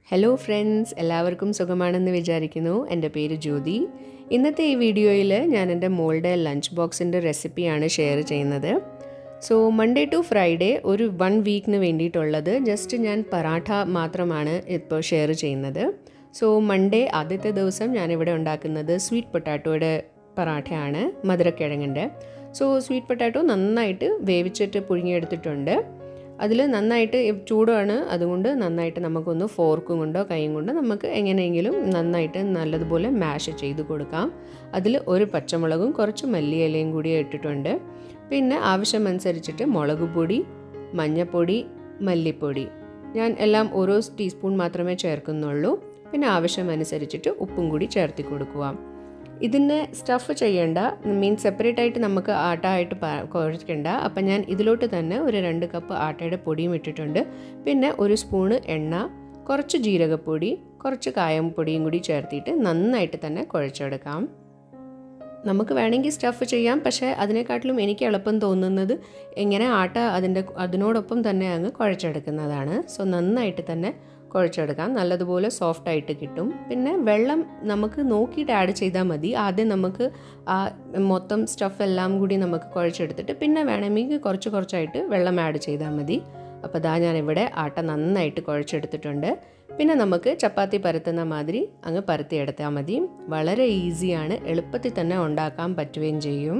hello friends എല്ലാവർക്കും സുഖമാണെന്ന് വിചാരിക്കുന്നു എൻ്റെ പേര് ജ്യോതി ഇന്നത്തെ ഈ വീഡിയോയിൽ ഞാൻ എൻ്റെ മോളുടെ ലഞ്ച് ബോക്സിൻ്റെ റെസിപ്പിയാണ് ഷെയർ ചെയ്യുന്നത് സോ മൺഡേ ടു ഫ്രൈഡേ ഒരു വൺ വീക്കിന് വേണ്ടിയിട്ടുള്ളത് ജസ്റ്റ് ഞാൻ പറാഠ മാത്രമാണ് ഇപ്പോൾ ഷെയർ ചെയ്യുന്നത് സോ മൺഡേ ആദ്യത്തെ ദിവസം ഞാനിവിടെ ഉണ്ടാക്കുന്നത് സ്വീറ്റ് പൊട്ടാറ്റോയുടെ പറാഠയാണ് മധുരക്കിഴങ്ങിൻ്റെ സോ സ്വീറ്റ് പൊട്ടാറ്റോ നന്നായിട്ട് വേവിച്ചിട്ട് പുഴുങ്ങിയെടുത്തിട്ടുണ്ട് അതിൽ നന്നായിട്ട് ചൂടാണ് അതുകൊണ്ട് നന്നായിട്ട് നമുക്കൊന്ന് ഫോർക്കും കൊണ്ടോ കൈയും കൊണ്ടോ നമുക്ക് എങ്ങനെയെങ്കിലും നന്നായിട്ട് നല്ലതുപോലെ മാഷ് ചെയ്ത് കൊടുക്കാം അതിൽ ഒരു പച്ചമുളകും കുറച്ച് മല്ലിയിലയും കൂടി ഇട്ടിട്ടുണ്ട് പിന്നെ ആവശ്യമനുസരിച്ചിട്ട് മുളക് പൊടി മഞ്ഞൾപ്പൊടി മല്ലിപ്പൊടി ഞാൻ എല്ലാം ഓരോ ടീസ്പൂൺ മാത്രമേ ചേർക്കുന്നുള്ളൂ പിന്നെ ആവശ്യമനുസരിച്ചിട്ട് ഉപ്പും കൂടി ചേർത്തി കൊടുക്കുക ഇതിനെ സ്റ്റഫ് ചെയ്യേണ്ട മീൻസ് സെപ്പറേറ്റ് ആയിട്ട് നമുക്ക് ആട്ട ആയിട്ട് കുഴക്കണ്ട അപ്പം ഞാൻ ഇതിലോട്ട് തന്നെ ഒരു രണ്ട് കപ്പ് ആട്ടയുടെ പൊടിയും ഇട്ടിട്ടുണ്ട് പിന്നെ ഒരു സ്പൂണ് എണ്ണ കുറച്ച് ജീരകപ്പൊടി കുറച്ച് കായം പൊടിയും കൂടി ചേർത്തിട്ട് നന്നായിട്ട് തന്നെ കുഴച്ചെടുക്കാം നമുക്ക് വേണമെങ്കിൽ സ്റ്റഫ് ചെയ്യാം പക്ഷേ അതിനെക്കാട്ടിലും എനിക്ക് എളുപ്പം തോന്നുന്നത് എങ്ങനെ ആട്ട അതിൻ്റെ അതിനോടൊപ്പം തന്നെ അങ്ങ് കുഴച്ചെടുക്കുന്നതാണ് സോ നന്നായിട്ട് തന്നെ കുഴച്ചെടുക്കാം നല്ലതുപോലെ സോഫ്റ്റ് ആയിട്ട് കിട്ടും പിന്നെ വെള്ളം നമുക്ക് നോക്കിയിട്ട് ആഡ് ചെയ്താൽ മതി ആദ്യം നമുക്ക് ആ മൊത്തം സ്റ്റഫ് എല്ലാം കൂടി നമുക്ക് കുഴച്ചെടുത്തിട്ട് പിന്നെ വേണമെങ്കിൽ കുറച്ച് കുറച്ചായിട്ട് വെള്ളം ആഡ് ചെയ്താൽ മതി അപ്പോൾ ഇതാ ഞാനിവിടെ ആട്ട നന്നായിട്ട് കുഴച്ചെടുത്തിട്ടുണ്ട് പിന്നെ നമുക്ക് ചപ്പാത്തി പരത്തുന്ന മാതിരി അങ്ങ് പരത്തിയെടുത്താൽ മതി വളരെ ഈസിയാണ് എളുപ്പത്തിൽ തന്നെ ഉണ്ടാക്കാൻ പറ്റുകയും ചെയ്യും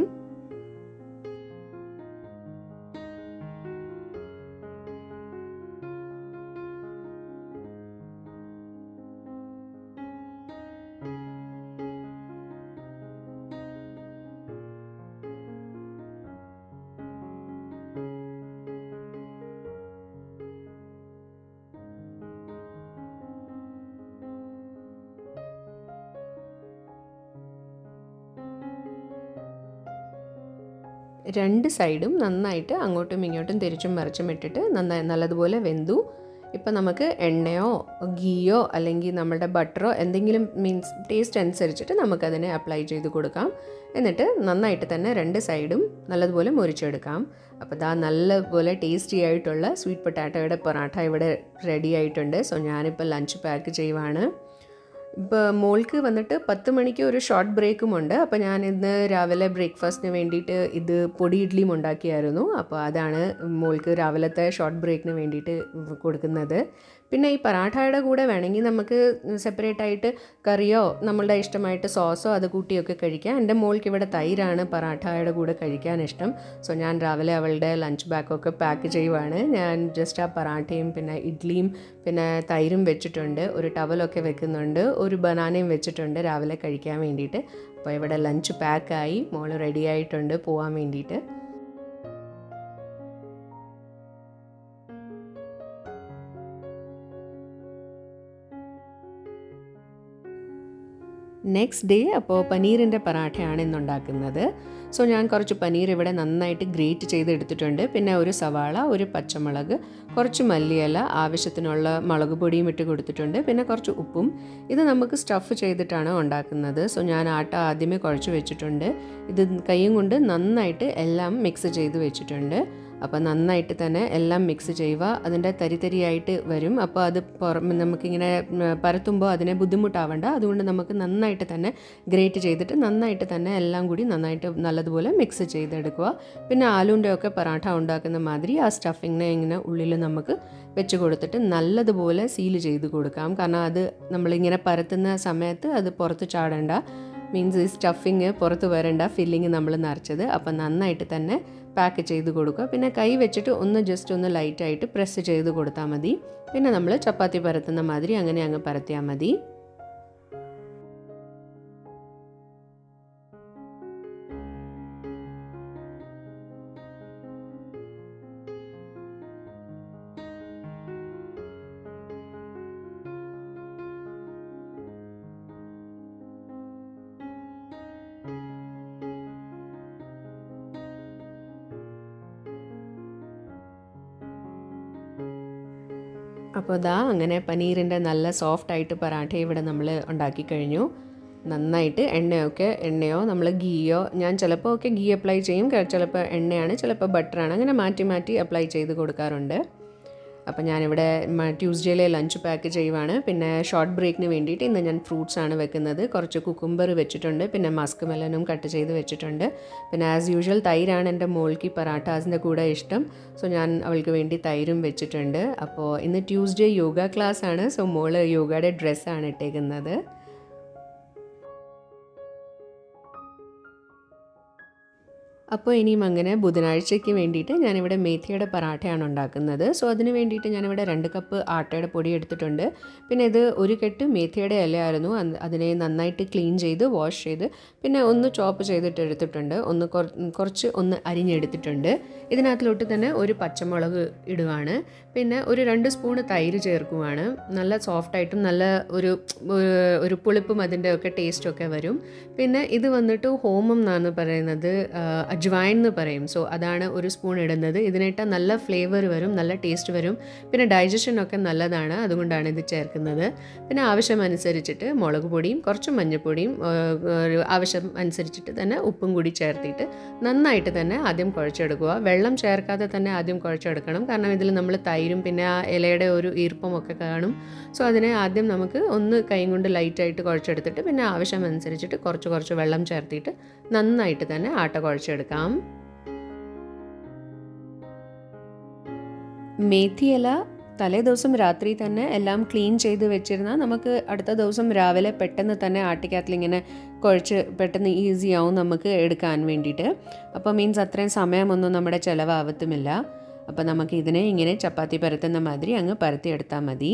രണ്ട് സൈഡും നന്നായിട്ട് അങ്ങോട്ടും ഇങ്ങോട്ടും തിരിച്ചും മറിച്ചും ഇട്ടിട്ട് നന്നായി നല്ലതുപോലെ വെന്തു ഇപ്പം നമുക്ക് എണ്ണയോ ഗീയോ അല്ലെങ്കിൽ നമ്മുടെ ബട്ടറോ എന്തെങ്കിലും മീൻസ് ടേസ്റ്റ് അനുസരിച്ചിട്ട് നമുക്കതിനെ അപ്ലൈ ചെയ്ത് കൊടുക്കാം എന്നിട്ട് നന്നായിട്ട് തന്നെ രണ്ട് സൈഡും നല്ലതുപോലെ മുറിച്ചെടുക്കാം അപ്പോൾ ഇതാ നല്ലപോലെ ടേസ്റ്റി ആയിട്ടുള്ള സ്വീറ്റ് പൊട്ടാറ്റോയുടെ പൊറാട്ട ഇവിടെ റെഡി ആയിട്ടുണ്ട് സോ ഞാനിപ്പോൾ ലഞ്ച് പാക്ക് ചെയ്യുവാണ് ഇപ്പോൾ മോൾക്ക് വന്നിട്ട് പത്ത് മണിക്ക് ഒരു ഷോർട്ട് ബ്രേക്കും ഉണ്ട് അപ്പോൾ ഞാൻ ഇന്ന് രാവിലെ ബ്രേക്ക്ഫാസ്റ്റിന് വേണ്ടിയിട്ട് ഇത് പൊടി ഇഡ്ഡലിയും ഉണ്ടാക്കിയായിരുന്നു അപ്പോൾ അതാണ് മോൾക്ക് രാവിലത്തെ ഷോർട്ട് ബ്രേക്കിന് വേണ്ടിയിട്ട് കൊടുക്കുന്നത് പിന്നെ ഈ പറാഠയുടെ കൂടെ വേണമെങ്കിൽ നമുക്ക് സെപ്പറേറ്റ് ആയിട്ട് കറിയോ നമ്മളുടെ ഇഷ്ടമായിട്ട് സോസോ അത് കൂട്ടിയൊക്കെ കഴിക്കാം എൻ്റെ മോൾക്ക് ഇവിടെ തൈരാണ് പറാഠയുടെ കൂടെ കഴിക്കാൻ ഇഷ്ടം സോ ഞാൻ രാവിലെ അവളുടെ ലഞ്ച് ബാഗൊക്കെ പാക്ക് ചെയ്യുവാണ് ഞാൻ ജസ്റ്റ് ആ പറാഠയും പിന്നെ ഇഡ്ഡലിയും പിന്നെ തൈരും വെച്ചിട്ടുണ്ട് ഒരു ടവലൊക്കെ വെക്കുന്നുണ്ട് ഒരു ബനാനയും വെച്ചിട്ടുണ്ട് രാവിലെ കഴിക്കാൻ വേണ്ടിയിട്ട് അപ്പോൾ ഇവിടെ ലഞ്ച് പാക്കായി മോള് റെഡി ആയിട്ടുണ്ട് പോകാൻ വേണ്ടിയിട്ട് നെക്സ്റ്റ് ഡേ അപ്പോൾ പനീറിൻ്റെ പറാഠയാണ് ഇന്നുണ്ടാക്കുന്നത് സോ ഞാൻ കുറച്ച് പനീർ ഇവിടെ നന്നായിട്ട് ഗ്രേറ്റ് ചെയ്ത് എടുത്തിട്ടുണ്ട് പിന്നെ ഒരു സവാള ഒരു പച്ചമുളക് കുറച്ച് മല്ലിയില ആവശ്യത്തിനുള്ള മുളക് പൊടിയും ഇട്ട് കൊടുത്തിട്ടുണ്ട് പിന്നെ കുറച്ച് ഉപ്പും ഇത് നമുക്ക് സ്റ്റഫ് ചെയ്തിട്ടാണ് ഉണ്ടാക്കുന്നത് സോ ഞാൻ ആട്ട ആദ്യമേ കുഴച്ച് വെച്ചിട്ടുണ്ട് ഇത് കൈയും കൊണ്ട് നന്നായിട്ട് എല്ലാം മിക്സ് ചെയ്ത് വെച്ചിട്ടുണ്ട് അപ്പോൾ നന്നായിട്ട് തന്നെ എല്ലാം മിക്സ് ചെയ്യുക അതിൻ്റെ തരി തരിയായിട്ട് വരും അപ്പോൾ അത് പുറം നമുക്കിങ്ങനെ പരത്തുമ്പോൾ അതിനെ ബുദ്ധിമുട്ടാവണ്ട അതുകൊണ്ട് നമുക്ക് നന്നായിട്ട് തന്നെ ഗ്രേറ്റ് ചെയ്തിട്ട് നന്നായിട്ട് തന്നെ എല്ലാം കൂടി നന്നായിട്ട് നല്ലതുപോലെ മിക്സ് ചെയ്തെടുക്കുക പിന്നെ ആലൂൻ്റെ ഒക്കെ പറാഠ ഉണ്ടാക്കുന്ന മാതിരി ആ സ്റ്റഫിങ്ങിനെ ഇങ്ങനെ ഉള്ളിൽ നമുക്ക് വെച്ച് കൊടുത്തിട്ട് നല്ലതുപോലെ സീൽ ചെയ്ത് കൊടുക്കാം കാരണം അത് നമ്മളിങ്ങനെ പരത്തുന്ന സമയത്ത് അത് പുറത്ത് ചാടേണ്ട മീൻസ് ഈ സ്റ്റഫിങ് പുറത്ത് വരേണ്ട ഫില്ലിങ് നമ്മൾ നിറച്ചത് അപ്പം നന്നായിട്ട് തന്നെ പാക്ക് ചെയ്ത് കൊടുക്കുക പിന്നെ കൈ വെച്ചിട്ട് ഒന്ന് ജസ്റ്റ് ഒന്ന് ലൈറ്റായിട്ട് പ്രസ് ചെയ്ത് കൊടുത്താൽ മതി പിന്നെ നമ്മൾ ചപ്പാത്തി പരത്തുന്ന മാതിരി അങ്ങനെ അങ്ങ് പരത്തിയാൽ മതി അപ്പോൾ ഇതാ അങ്ങനെ പനീറിൻ്റെ നല്ല സോഫ്റ്റ് ആയിട്ട് പറാഠ ഇവിടെ നമ്മൾ ഉണ്ടാക്കി കഴിഞ്ഞു നന്നായിട്ട് എണ്ണയൊക്കെ എണ്ണയോ നമ്മൾ ഗീയോ ഞാൻ ചിലപ്പോൾ ഒക്കെ ഗീ അപ്ലൈ ചെയ്യും ചിലപ്പോൾ എണ്ണയാണ് ചിലപ്പോൾ ബട്ടറാണ് അങ്ങനെ മാറ്റി മാറ്റി അപ്ലൈ ചെയ്ത് കൊടുക്കാറുണ്ട് അപ്പോൾ ഞാനിവിടെ ട്യൂസ്ഡേയിലെ ലഞ്ച് പാക്ക് ചെയ്യുവാണ് പിന്നെ ഷോർട്ട് ബ്രേക്കിന് വേണ്ടിയിട്ട് ഇന്ന് ഞാൻ ഫ്രൂട്ട്സ് ആണ് വെക്കുന്നത് കുറച്ച് കുക്കുംബർ വെച്ചിട്ടുണ്ട് പിന്നെ മസ്ക് മെലനും കട്ട് ചെയ്ത് വെച്ചിട്ടുണ്ട് പിന്നെ ആസ് യൂഷ്വൽ തൈരാണ് എൻ്റെ മോൾക്ക് പറാട്ടാസിൻ്റെ കൂടെ ഇഷ്ടം സോ ഞാൻ അവൾക്ക് വേണ്ടി തൈരും വെച്ചിട്ടുണ്ട് അപ്പോൾ ഇന്ന് ട്യൂസ്ഡേ യോഗ ക്ലാസ് ആണ് സോ മോള് യോഗയുടെ ഡ്രസ്സാണ് ഇട്ടേക്കുന്നത് അപ്പോൾ ഇനിയും അങ്ങനെ ബുധനാഴ്ചയ്ക്ക് വേണ്ടിയിട്ട് ഞാനിവിടെ മേഥിയുടെ പറാട്ടയാണ് ഉണ്ടാക്കുന്നത് സോ അതിന് വേണ്ടിയിട്ട് ഞാനിവിടെ രണ്ട് കപ്പ് ആട്ടയുടെ പൊടി എടുത്തിട്ടുണ്ട് പിന്നെ ഇത് ഒരു കെട്ട് മേഥിയുടെ ഇലയായിരുന്നു അത് അതിനെ നന്നായിട്ട് ക്ലീൻ ചെയ്ത് വാഷ് ചെയ്ത് പിന്നെ ഒന്ന് ചോപ്പ് ചെയ്തിട്ട് എടുത്തിട്ടുണ്ട് ഒന്ന് കുറച്ച് ഒന്ന് അരിഞ്ഞെടുത്തിട്ടുണ്ട് ഇതിനകത്തിലോട്ട് തന്നെ ഒരു പച്ചമുളക് ഇടുവാണ് പിന്നെ ഒരു രണ്ട് സ്പൂണ് തൈര് ചേർക്കുവാണ് നല്ല സോഫ്റ്റായിട്ടും നല്ല ഒരു ഒരു പുളിപ്പും അതിൻ്റെ ഒക്കെ ടേസ്റ്റും ഒക്കെ വരും പിന്നെ ഇത് വന്നിട്ട് ഹോമം എന്നാണ് പറയുന്നത് അജ്വൈൻ എന്ന് പറയും സോ അതാണ് ഒരു സ്പൂൺ ഇടുന്നത് ഇതിനിട്ടാൽ നല്ല ഫ്ലേവർ വരും നല്ല ടേസ്റ്റ് വരും പിന്നെ ഡൈജഷനൊക്കെ നല്ലതാണ് അതുകൊണ്ടാണ് ഇത് ചേർക്കുന്നത് പിന്നെ ആവശ്യം അനുസരിച്ചിട്ട് മുളക് പൊടിയും കുറച്ച് മഞ്ഞൾപ്പൊടിയും ഒരു ആവശ്യം അനുസരിച്ചിട്ട് തന്നെ ഉപ്പും കൂടി ചേർത്തിട്ട് നന്നായിട്ട് തന്നെ ആദ്യം കുഴച്ചെടുക്കുക വെള്ളം ചേർക്കാതെ തന്നെ ആദ്യം കുഴച്ചെടുക്കണം കാരണം ഇതിൽ നമ്മൾ തൈരും പിന്നെ ആ ഇലയുടെ ഒരു ഈർപ്പമൊക്കെ കാണും സോ അതിനെ ആദ്യം നമുക്ക് ഒന്ന് കൈ കൊണ്ട് ലൈറ്റായിട്ട് കുഴച്ചെടുത്തിട്ട് പിന്നെ ആവശ്യം അനുസരിച്ചിട്ട് കുറച്ച് കുറച്ച് വെള്ളം ചേർത്തിട്ട് നന്നായിട്ട് തന്നെ ആട്ട കുഴച്ചെടുക്കാം മേഥിയില തലേ ദിവസം രാത്രി തന്നെ എല്ലാം ക്ലീൻ ചെയ്ത് വെച്ചിരുന്നാൽ നമുക്ക് അടുത്ത ദിവസം രാവിലെ പെട്ടെന്ന് തന്നെ ആട്ടിക്കകത്തിൽ ഇങ്ങനെ കുഴച്ച് പെട്ടെന്ന് ഈസി ആവും നമുക്ക് എടുക്കാൻ വേണ്ടിയിട്ട് അപ്പോൾ മീൻസ് അത്രയും സമയമൊന്നും നമ്മുടെ ചിലവാവത്തുമില്ല അപ്പോൾ നമുക്ക് ഇതിനെ ഇങ്ങനെ ചപ്പാത്തി പരത്തുന്ന മാതിരി അങ്ങ് പരത്തിയെടുത്താൽ മതി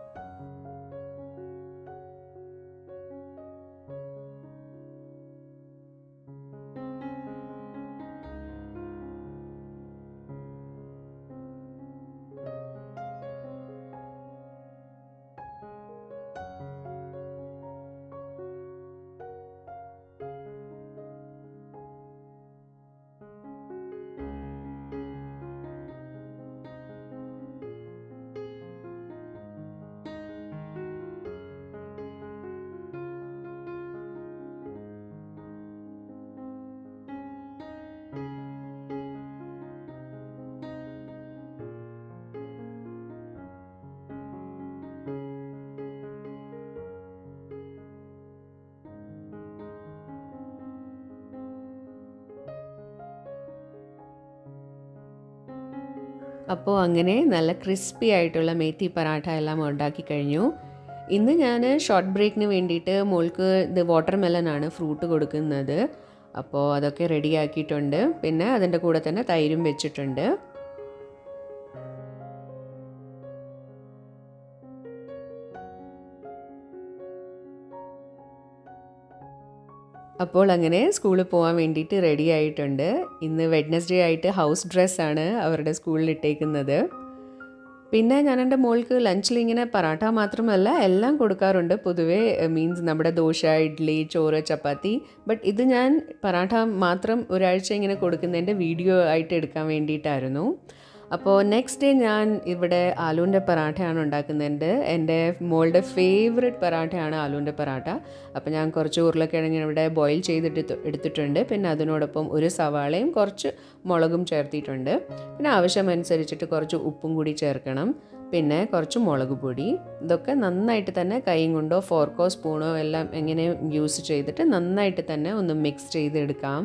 അപ്പോൾ അങ്ങനെ നല്ല ക്രിസ്പി ആയിട്ടുള്ള മേത്തി പറാട്ട എല്ലാം ഉണ്ടാക്കി കഴിഞ്ഞു ഇന്ന് ഞാൻ ഷോർട്ട് ബ്രേക്കിന് വേണ്ടിയിട്ട് മോൾക്ക് ഇത് വാട്ടർ മെലനാണ് ഫ്രൂട്ട് കൊടുക്കുന്നത് അപ്പോൾ അതൊക്കെ റെഡിയാക്കിയിട്ടുണ്ട് പിന്നെ അതിൻ്റെ കൂടെ തന്നെ തൈരും വെച്ചിട്ടുണ്ട് അപ്പോൾ അങ്ങനെ സ്കൂളിൽ പോകാൻ വേണ്ടിയിട്ട് റെഡി ആയിട്ടുണ്ട് ഇന്ന് വെഡ്നസ്ഡേ ആയിട്ട് ഹൗസ് ഡ്രസ്സാണ് അവരുടെ സ്കൂളിൽ ഇട്ടേക്കുന്നത് പിന്നെ ഞാൻ എൻ്റെ മോൾക്ക് ലഞ്ചിൽ ഇങ്ങനെ പറാട്ട മാത്രമല്ല എല്ലാം കൊടുക്കാറുണ്ട് പൊതുവേ മീൻസ് നമ്മുടെ ദോശ ഇഡ്ഡലി ചോറ് ചപ്പാത്തി ബട്ട് ഇത് ഞാൻ പറാട്ട മാത്രം ഒരാഴ്ച ഇങ്ങനെ കൊടുക്കുന്നതിൻ്റെ വീഡിയോ ആയിട്ട് എടുക്കാൻ വേണ്ടിയിട്ടായിരുന്നു അപ്പോൾ നെക്സ്റ്റ് ഡേ ഞാൻ ഇവിടെ ആലൂൻ്റെ പറാട്ടയാണ് ഉണ്ടാക്കുന്നുണ്ട് എൻ്റെ മോളുടെ ഫേവററ്റ് പറാട്ടയാണ് ആലൂൻ്റെ പറാട്ട അപ്പോൾ ഞാൻ കുറച്ച് ഉരുളക്കിഴങ്ങ് ഇവിടെ ബോയിൽ ചെയ്തിട്ട് എടുത്തിട്ടുണ്ട് പിന്നെ അതിനോടൊപ്പം ഒരു സവാളയും കുറച്ച് മുളകും ചേർത്തിട്ടുണ്ട് പിന്നെ ആവശ്യമനുസരിച്ചിട്ട് കുറച്ച് ഉപ്പും കൂടി ചേർക്കണം പിന്നെ കുറച്ച് മുളക് പൊടി ഇതൊക്കെ നന്നായിട്ട് തന്നെ കൈയും കൊണ്ടോ ഫോർക്കോ സ്പൂണോ എല്ലാം എങ്ങനെ യൂസ് ചെയ്തിട്ട് നന്നായിട്ട് തന്നെ ഒന്ന് മിക്സ് ചെയ്തെടുക്കാം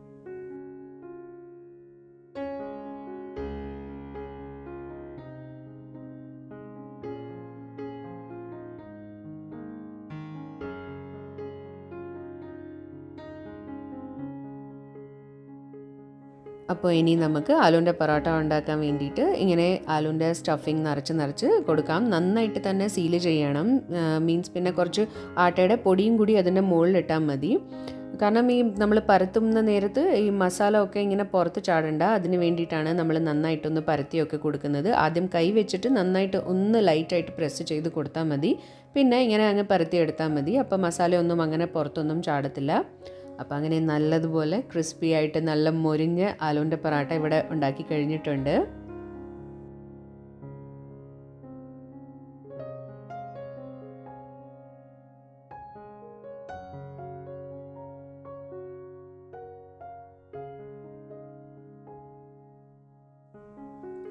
അപ്പോൾ ഇനി നമുക്ക് ആലൂൻ്റെ പൊറോട്ട ഉണ്ടാക്കാൻ വേണ്ടിയിട്ട് ഇങ്ങനെ ആലൂൻ്റെ സ്റ്റഫിങ് നിറച്ച് നിറച്ച് കൊടുക്കാം നന്നായിട്ട് തന്നെ സീല് ചെയ്യണം മീൻസ് പിന്നെ കുറച്ച് ആട്ടയുടെ പൊടിയും കൂടി അതിൻ്റെ മുകളിലിട്ടാൽ മതി കാരണം ഈ നമ്മൾ പരത്തുന്ന നേരത്ത് ഈ മസാല ഒക്കെ ഇങ്ങനെ പുറത്ത് ചാടണ്ട അതിന് വേണ്ടിയിട്ടാണ് നമ്മൾ നന്നായിട്ടൊന്ന് പരത്തിയൊക്കെ കൊടുക്കുന്നത് ആദ്യം കൈ വെച്ചിട്ട് നന്നായിട്ട് ഒന്ന് ലൈറ്റായിട്ട് പ്രസ് ചെയ്ത് കൊടുത്താൽ മതി പിന്നെ ഇങ്ങനെ അങ്ങ് പരത്തി എടുത്താൽ മതി അപ്പോൾ മസാലയൊന്നും അങ്ങനെ പുറത്തൊന്നും ചാടത്തില്ല അപ്പോൾ അങ്ങനെ നല്ലതുപോലെ ക്രിസ്പി ആയിട്ട് നല്ല മൊരിഞ്ഞ ആലൂൻ്റെ പൊറാട്ട ഇവിടെ ഉണ്ടാക്കി കഴിഞ്ഞിട്ടുണ്ട്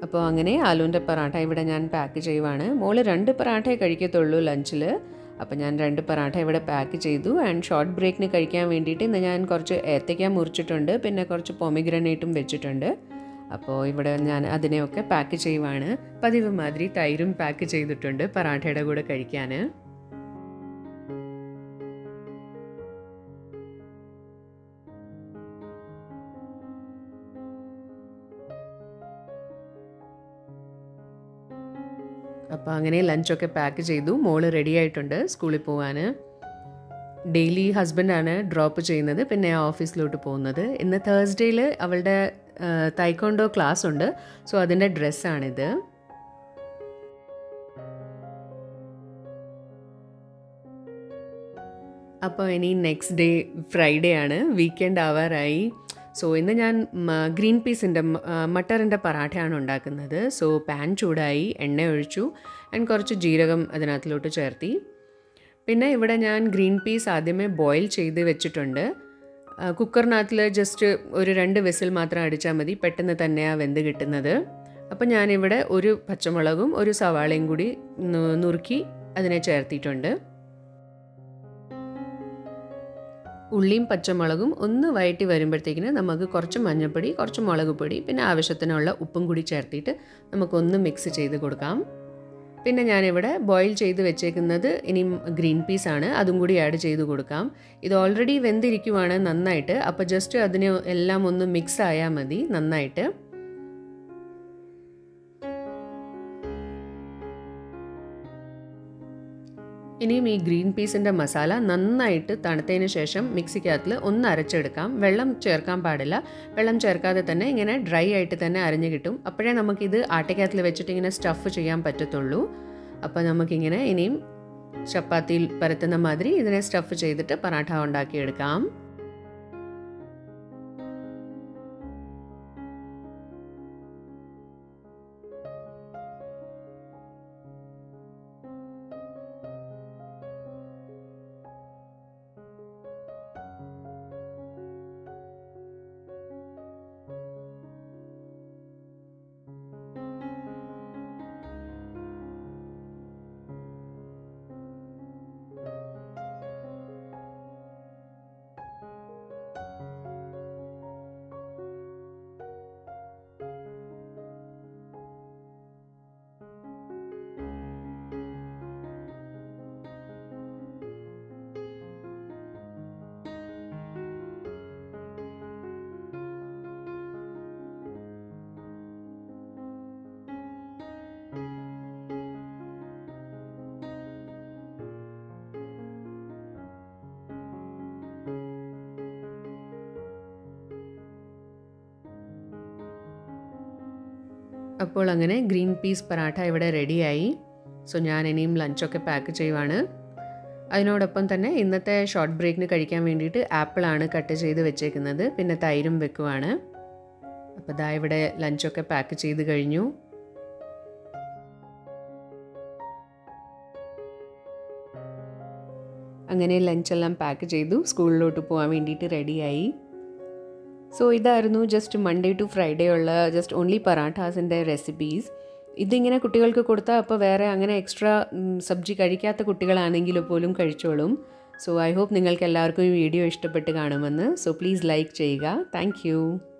അപ്പോൾ അങ്ങനെ ആലുവിൻ്റെ പറാട്ട ഇവിടെ ഞാൻ പാക്ക് ചെയ്യുവാണ് മോള് രണ്ട് പറാട്ടയെ കഴിക്കത്തുള്ളൂ ലഞ്ചിൽ അപ്പോൾ ഞാൻ രണ്ട് പറാട്ട ഇവിടെ പാക്ക് ചെയ്തു ആൻഡ് ഷോർട്ട് ബ്രേക്കിന് കഴിക്കാൻ വേണ്ടിയിട്ട് ഇന്ന് ഞാൻ കുറച്ച് ഏത്തയ്ക്ക മുറിച്ചിട്ടുണ്ട് പിന്നെ കുറച്ച് പൊമിഗ്രനേറ്റും വെച്ചിട്ടുണ്ട് അപ്പോൾ ഇവിടെ ഞാൻ അതിനെയൊക്കെ പാക്ക് ചെയ്യുവാണ് പതിവ് മാതിരി തൈരും പാക്ക് ചെയ്തിട്ടുണ്ട് പറാട്ടയുടെ കൂടെ കഴിക്കാൻ അപ്പോൾ അങ്ങനെ ലഞ്ചൊക്കെ പാക്ക് ചെയ്തു മോള് റെഡി ആയിട്ടുണ്ട് സ്കൂളിൽ പോകാൻ ഡെയിലി ഹസ്ബൻഡാണ് ഡ്രോപ്പ് ചെയ്യുന്നത് പിന്നെ ഓഫീസിലോട്ട് പോകുന്നത് ഇന്ന് തേഴ്സ്ഡേയിൽ അവളുടെ തൈക്കോണ്ടോ ക്ലാസ് ഉണ്ട് സോ അതിൻ്റെ ഡ്രസ്സാണിത് അപ്പോൾ ഇനി നെക്സ്റ്റ് ഡേ ഫ്രൈഡേ ആണ് വീക്കെൻഡ് ആവാറായി സോ ഇന്ന് ഞാൻ ഗ്രീൻ പീസിൻ്റെ മട്ടറിൻ്റെ പറാഠയാണ് ഉണ്ടാക്കുന്നത് സോ പാൻ ചൂടായി എണ്ണ ഒഴിച്ചു ആൻഡ് കുറച്ച് ജീരകം അതിനകത്തിലോട്ട് ചേർത്തി പിന്നെ ഇവിടെ ഞാൻ ഗ്രീൻ പീസ് ആദ്യമേ ബോയിൽ ചെയ്ത് വെച്ചിട്ടുണ്ട് കുക്കറിനകത്തിൽ ജസ്റ്റ് ഒരു രണ്ട് വിസിൽ മാത്രം അടിച്ചാൽ മതി പെട്ടെന്ന് തന്നെയാണ് വെന്ത് കിട്ടുന്നത് അപ്പോൾ ഞാനിവിടെ ഒരു പച്ചമുളകും ഒരു സവാളയും കൂടി നുറുക്കി അതിനെ ചേർത്തിട്ടുണ്ട് ഉള്ളിയും പച്ചമുളകും ഒന്ന് വയറ്റി വരുമ്പോഴത്തേക്കിന് നമുക്ക് കുറച്ച് മഞ്ഞൾപ്പൊടി കുറച്ച് മുളക് പൊടി പിന്നെ ആവശ്യത്തിനുള്ള ഉപ്പും കൂടി ചേർത്തിട്ട് നമുക്കൊന്ന് മിക്സ് ചെയ്ത് കൊടുക്കാം പിന്നെ ഞാനിവിടെ ബോയിൽ ചെയ്ത് വെച്ചേക്കുന്നത് ഇനി ഗ്രീൻ പീസ് ആണ് അതും കൂടി ആഡ് ചെയ്ത് കൊടുക്കാം ഇത് ഓൾറെഡി വെന്തിരിക്കുവാണ് നന്നായിട്ട് അപ്പോൾ ജസ്റ്റ് അതിനെ എല്ലാം ഒന്ന് മിക്സ് ആയാൽ മതി നന്നായിട്ട് ഇനിയും ഈ ഗ്രീൻ പീസിൻ്റെ മസാല നന്നായിട്ട് തണുത്തതിന് ശേഷം മിക്സിക്കകത്തിൽ ഒന്ന് അരച്ചെടുക്കാം വെള്ളം ചേർക്കാൻ പാടില്ല വെള്ളം ചേർക്കാതെ തന്നെ ഇങ്ങനെ ഡ്രൈ ആയിട്ട് തന്നെ അരഞ്ഞു കിട്ടും അപ്പോഴേ നമുക്കിത് ആട്ടയ്ക്കകത്തിൽ വെച്ചിട്ട് ഇങ്ങനെ സ്റ്റഫ് ചെയ്യാൻ പറ്റത്തുള്ളൂ അപ്പോൾ നമുക്കിങ്ങനെ ഇനിയും ചപ്പാത്തിയിൽ പരത്തുന്ന മാതിരി ഇതിനെ സ്റ്റഫ് ചെയ്തിട്ട് പറാഠ ഉണ്ടാക്കിയെടുക്കാം അപ്പോൾ അങ്ങനെ ഗ്രീൻ പീസ് പറാഠ ഇവിടെ റെഡിയായി സോ ഞാൻ ഇനിയും ലഞ്ചൊക്കെ പാക്ക് ചെയ്യുവാണ് അതിനോടൊപ്പം തന്നെ ഇന്നത്തെ ഷോർട്ട് ബ്രേക്കിന് കഴിക്കാൻ വേണ്ടിയിട്ട് ആപ്പിളാണ് കട്ട് ചെയ്ത് വെച്ചേക്കുന്നത് പിന്നെ തൈരും വെക്കുവാണ് അപ്പോൾ ദാ ഇവിടെ ലഞ്ചൊക്കെ പാക്ക് ചെയ്ത് കഴിഞ്ഞു അങ്ങനെ ലഞ്ചെല്ലാം പാക്ക് ചെയ്തു സ്കൂളിലോട്ട് പോകാൻ വേണ്ടിയിട്ട് റെഡിയായി സോ ഇതായിരുന്നു ജസ്റ്റ് മൺഡേ ടു ഫ്രൈഡേ ഉള്ള ജസ്റ്റ് ഓൺലി പറാഠാസിൻ്റെ റെസിപ്പീസ് ഇതിങ്ങനെ കുട്ടികൾക്ക് കൊടുത്താൽ അപ്പോൾ വേറെ അങ്ങനെ എക്സ്ട്രാ സബ്ജി കഴിക്കാത്ത കുട്ടികളാണെങ്കിൽ പോലും കഴിച്ചോളും സോ ഐ ഹോപ്പ് നിങ്ങൾക്ക് എല്ലാവർക്കും ഈ വീഡിയോ ഇഷ്ടപ്പെട്ട് കാണുമെന്ന് സോ പ്ലീസ് ലൈക്ക് ചെയ്യുക താങ്ക്